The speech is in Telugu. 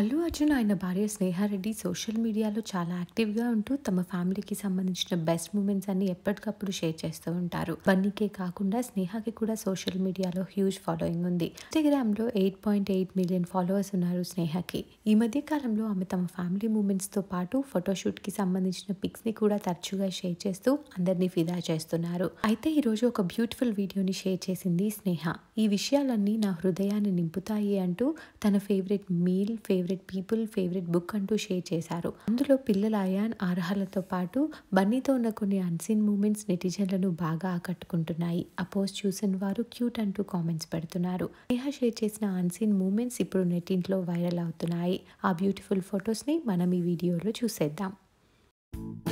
అల్లు అర్జున్ ఆయన భార్య స్నేహారెడ్డి సోషల్ మీడియాలో చాలా యాక్టివ్గా ఉంటూ తమ ఫ్యామిలీకి సంబంధించిన బెస్ట్ మూమెంట్స్ అన్ని ఎప్పటికప్పుడు షేర్ చేస్తూ ఉంటారు బన్నీకే కాకుండా స్నేహకి కూడా సోషల్ మీడియాలో హ్యూజ్ ఫాలోయింగ్ ఉంది ఇన్స్టాగ్రామ్ లో eight point eight million followers ఉన్నారు స్నేహకి ఈ మధ్య కాలంలో ఆమె తమ ఫ్యామిలీ మూమెంట్స్ తో పాటు ఫోటోషూట్ కి సంబంధించిన పిక్స్ ని కూడా తరచుగా షేర్ చేస్తూ అందరినీ ఫిదా చేస్తున్నారు అయితే ఈ రోజు ఒక బ్యూటిఫుల్ వీడియోని షేర్ చేసింది స్నేహ ఈ విషయాలన్నీ నా హృదయాన్ని నింపుతాయి అంటూ తన favourite meal favourite people favourite book అంటూ షేర్ చేశారు అందులో పిల్లల అయాన్ ఆర్హాలతో పాటు బన్నీతో ఉన్న కొన్ని అన్సీన్ మూమెంట్స్ నెటిజన్లను బాగా ఆకట్టుకుంటున్నాయి ఆ పోస్ట్ చూసిన వారు క్యూట్ అంటూ కామెంట్స్ పెడుతున్నారు నేహ షేర్ చేసిన అన్సీన్ మూమెంట్స్ ఇప్పుడు నెట్టింట్లో వైరల్ అవుతున్నాయి ఆ బ్యూటిఫుల్ ఫొటోస్ని మనం ఈ వీడియోలో చూసేద్దాం